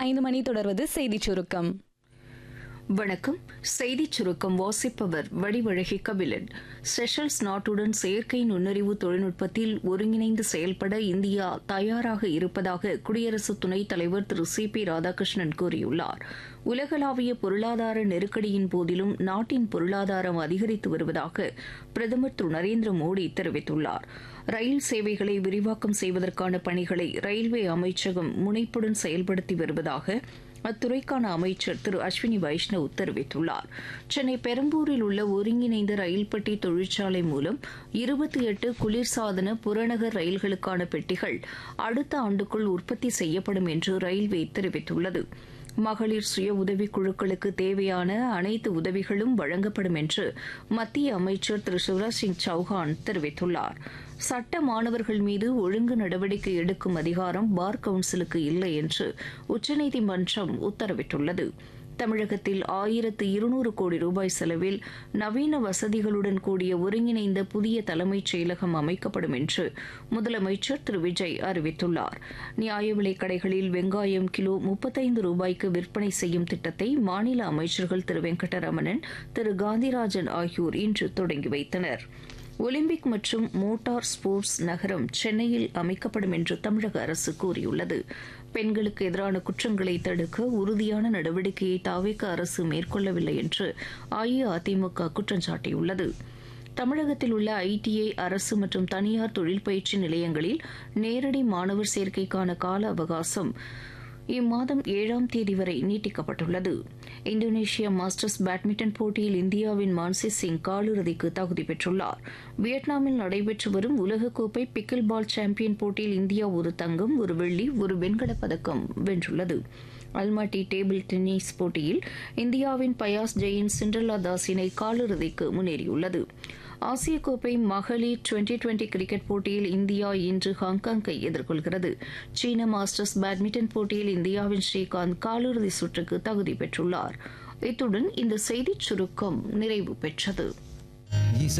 ஐந்து மணி தொடர்வது செய்திச் சுருக்கம் வணக்கம் செய்திச் சுருக்கம் வாசிப்பவர் வடிவழகி கபிலன் செஷல்ஸ் நாட்டுடன் செயற்கை நுண்ணறிவு தொழில்நுட்பத்தில் ஒருங்கிணைந்து செயல்பட இந்தியா தயாராக இருப்பதாக குடியரசு துணைத் தலைவர் திரு சி பி ராதாகிருஷ்ணன் கூறியுள்ளார் உலகளாவிய பொருளாதார நெருக்கடியின் போதிலும் நாட்டின் பொருளாதாரம் அதிகரித்து வருவதாக பிரதமர் திரு நரேந்திர மோடி தெரிவித்துள்ளார் ரயில் சேவைகளை விரிவாக்கம் செய்வதற்கான பணிகளை ரயில்வே அமைச்சகம் முனைப்புடன் செயல்படுத்தி வருவதாக அத்துறைக்கான அமைச்சர் திரு அஸ்வினி வைஷ்ணவ் தெரிவித்துள்ளார் சென்னை பெரம்பூரில் உள்ள ஒருங்கிணைந்த ரயில் பெட்டி தொழிற்சாலை மூலம் இருபத்தி எட்டு குளிர்சாதன புறநகர் ரயில்களுக்கான பெட்டிகள் அடுத்த ஆண்டுக்குள் உற்பத்தி செய்யப்படும் என்று ரயில்வே தெரிவித்துள்ளது மகளிர் சுய உதவிக் குழுக்களுக்கு தேவையான அனைத்து உதவிகளும் வழங்கப்படும் என்று மத்திய அமைச்சர் திரு சிவராஜ் சிங் சௌஹான் தெரிவித்துள்ளார் சட்ட மாணவர்கள் மீது ஒழுங்கு நடவடிக்கை எடுக்கும் அதிகாரம் பார் கவுன்சிலுக்கு இல்லை என்று உச்சநீதிமன்றம் உத்தரவிட்டுள்ளது தமிழகத்தில் ஆயிரத்து இருநூறு கோடி ரூபாய் செலவில் நவீன வசதிகளுடன் கூடிய ஒருங்கிணைந்த புதிய தலைமைச் செயலகம் அமைக்கப்படும் என்று முதலமைச்சர் திரு விஜய் அறிவித்துள்ளார் நியாய விலைக் கடைகளில் வெங்காயம் கிலோ முப்பத்தைந்து ரூபாய்க்கு விற்பனை செய்யும் திட்டத்தை மாநில அமைச்சர்கள் திரு வெங்கடரமணன் திரு காந்திராஜன் ஆகியோர் இன்று தொடங்கி வைத்தனர் ஒலிம்பிக் மற்றும் மோட்டார் ஸ்போர்ட்ஸ் நகரம் சென்னையில் அமைக்கப்படும் என்று தமிழக அரசு கூறியுள்ளது பெண்களுக்கு எதிரான குற்றங்களை தடுக்க உறுதியான நடவடிக்கையை தாவேக்க அரசு மேற்கொள்ளவில்லை என்று அஇஅதிமுக குற்றம் சாட்டியுள்ளது தமிழகத்தில் உள்ள ஐடிஐ அரசு மற்றும் தனியார் தொழில் பயிற்சி நிலையங்களில் நேரடி மாணவர் சேர்க்கைக்கான கால அவகாசம் இம்மாதம் ஏழாம் தேதி வரை நீட்டிக்கப்பட்டுள்ளது இந்தோனேஷியா மாஸ்டர்ஸ் பேட்மிண்டன் போட்டியில் இந்தியாவின் மான்சி சிங் காலிறுதிக்கு தகுதி பெற்றுள்ளார் வியட்நாமில் நடைபெற்று வரும் உலகக்கோப்பை பிக்கில் பால் சாம்பியன் போட்டியில் இந்தியா ஒரு தங்கம் ஒரு வெள்ளி ஒரு வெண்கலப் பதக்கம் வென்றுள்ளது அல்மாட்டி டேபிள் டென்னிஸ் போட்டியில் இந்தியாவின் பயாஸ் ஜெயின் சிண்ட்ரலா தாஸ் இணை காலிறுதிக்கு முன்னேறியுள்ளது ஆசிய கோப்பை மகளிர் டுவெண்டி டுவெண்டி கிரிக்கெட் போட்டியில் இந்தியா இன்று ஹாங்காங்கை எதிர்கொள்கிறது சீன மாஸ்டர்ஸ் பேட்மிண்டன் போட்டியில் இந்தியாவின் ஸ்ரீகாந்த் காலிறுதி சுற்றுக்கு தகுதி பெற்றுள்ளார் இத்துடன் இந்த செய்திச் சுருக்கம் நிறைவு பெற்றது